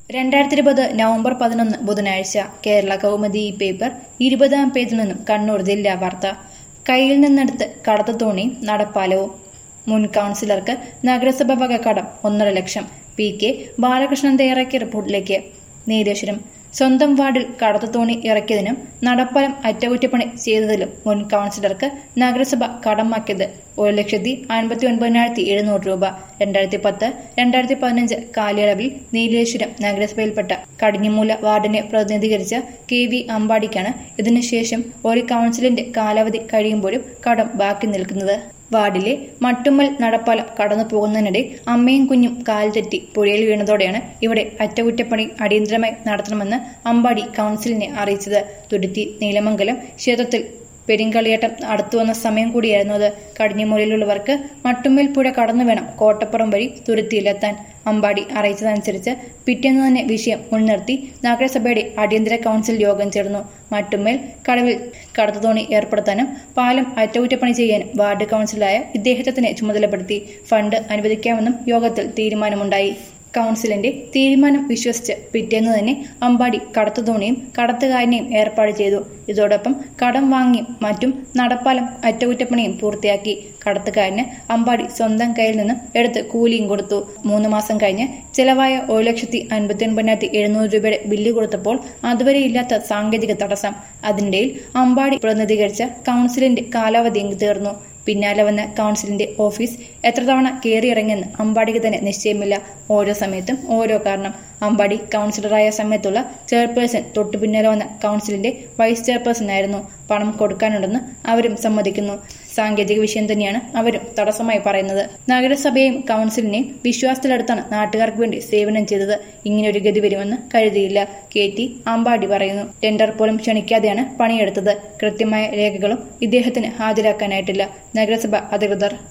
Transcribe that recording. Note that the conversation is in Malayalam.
രണ്ടായിരത്തി ഇരുപത് നവംബർ പതിനൊന്ന് ബുധനാഴ്ച കേരള കൗമുദി ഈ പേപ്പർ ഇരുപതാം പേജിൽ നിന്നും കണ്ണൂർ ജില്ലാ വാർത്ത കയ്യിൽ നിന്നെടുത്ത് കടത്തുതോണിയും നടപ്പാലവും മുൻ കൗൺസിലർക്ക് നഗരസഭ വക കടം ഒന്നര ലക്ഷം പി കെ ബാലകൃഷ്ണൻ തയ്യാറാക്കിയ റിപ്പോർട്ടിലേക്ക് നീലേശ്വരം സ്വന്തം വാർഡിൽ കടത്തുതോണി ഇറക്കിയതിനും നടപ്പാലം അറ്റകുറ്റപ്പണി ചെയ്തതിലും മുൻ കൗൺസിലർക്ക് നഗരസഭ കടമാക്കിയത് ഒരു ലക്ഷത്തി അൻപത്തി ഒൻപതിനായിരത്തി എഴുന്നൂറ് രൂപ രണ്ടായിരത്തി പത്ത് രണ്ടായിരത്തി പതിനഞ്ച് കാലയളവിൽ നീലേശ്വരം നഗരസഭയിൽപ്പെട്ട കടിഞ്ഞിമൂല വാർഡിനെ പ്രതിനിധീകരിച്ച കെ വി അമ്പാടിക്കാണ് ഇതിനുശേഷം ഒരു കൗൺസിലിന്റെ കാലാവധി കഴിയുമ്പോഴും കടം ബാക്കി നിൽക്കുന്നത് വാർഡിലെ മട്ടുമ്മൽ നടപ്പാലം കടന്നു പോകുന്നതിനിടെ അമ്മയും കുഞ്ഞും കാൽ തെറ്റി പുഴയിൽ വീണതോടെയാണ് ഇവിടെ അറ്റകുറ്റപ്പണി അടിയന്തരമായി നടത്തണമെന്ന് അമ്പാടി കൗൺസിലിനെ അറിയിച്ചത് തുരുത്തി നീലമംഗലം ക്ഷേത്രത്തിൽ പെരിങ്കളിയേട്ടം അടുത്തുവന്ന സമയം കൂടിയായിരുന്നു അത് കടിഞ്ഞമൂലയിലുള്ളവർക്ക് മട്ടുമ്മൽ പുഴ കടന്നു വേണം കോട്ടപ്പുറം വഴി തുരുത്തിയിലെത്താൻ അമ്പാടി അറിയിച്ചതനുസരിച്ച് പിറ്റേന്ന് തന്നെ വിഷയം മുൻനിർത്തി നഗരസഭയുടെ അടിയന്തര കൗൺസിൽ യോഗം ചേർന്നു മട്ടുമ്മേൽ കടവിൽ കടത്തുതോണി ഏർപ്പെടുത്താനും പാലം അറ്റകുറ്റപ്പണി ചെയ്യാനും വാർഡ് കൗൺസിലായ ഇദ്ദേഹത്തെ തന്നെ ചുമതലപ്പെടുത്തി ഫണ്ട് അനുവദിക്കാമെന്നും യോഗത്തിൽ തീരുമാനമുണ്ടായി കൗൺസിലിന്റെ തീരുമാനം വിശ്വസിച്ച് പിറ്റേന്ന് തന്നെ അമ്പാടി കടത്തുതോണിയും കടത്തുകാരനെയും ഏർപ്പാട് ചെയ്തു ഇതോടൊപ്പം കടം വാങ്ങിയും മറ്റും നടപ്പാലം അറ്റകുറ്റപ്പണിയും പൂർത്തിയാക്കി കടത്തുകാരന് അമ്പാടി സ്വന്തം കയ്യിൽ നിന്നും എടുത്ത് കൂലിയും കൊടുത്തു മൂന്ന് മാസം കഴിഞ്ഞ് ചെലവായ ഒരു ലക്ഷത്തി അൻപത്തി ഒൻപതിനായിരത്തി എഴുന്നൂറ് രൂപയുടെ ബില്ല് കൊടുത്തപ്പോൾ അതുവരെ ഇല്ലാത്ത സാങ്കേതിക തടസ്സം അതിനിടയിൽ അമ്പാടി പ്രതിനിധീകരിച്ച കൗൺസിലിന്റെ കാലാവധി തീർന്നു പിന്നാലെ വന്ന കൗൺസിലിന്റെ ഓഫീസ് എത്ര തവണ കയറിയിറങ്ങിയെന്ന് അമ്പാടിക്ക് തന്നെ നിശ്ചയമില്ല ഓരോ സമയത്തും ഓരോ കാരണം അമ്പാടി കൗൺസിലറായ സമയത്തുള്ള ചെയർപേഴ്സൺ തൊട്ടു പിന്നാലെ വന്ന കൗൺസിലിന്റെ വൈസ് ചെയർപേഴ്സൺ ആയിരുന്നു പണം കൊടുക്കാനുണ്ടെന്ന് അവരും സമ്മതിക്കുന്നു സാങ്കേതിക വിഷയം തന്നെയാണ് അവരും തടസ്സമായി പറയുന്നത് നഗരസഭയെയും കൗൺസിലിനെയും വിശ്വാസത്തിലെടുത്താണ് നാട്ടുകാർക്ക് വേണ്ടി സേവനം ചെയ്തത് ഇങ്ങനെ ഒരു ഗതി വരുമെന്ന് കരുതിയില്ല കെ ടി അമ്പാടി പറയുന്നു ടെൻഡർ പോലും ക്ഷണിക്കാതെയാണ് പണിയെടുത്തത് കൃത്യമായ രേഖകളും ഇദ്ദേഹത്തിന് ഹാജരാക്കാനായിട്ടില്ല നഗരസഭ അധികൃതർ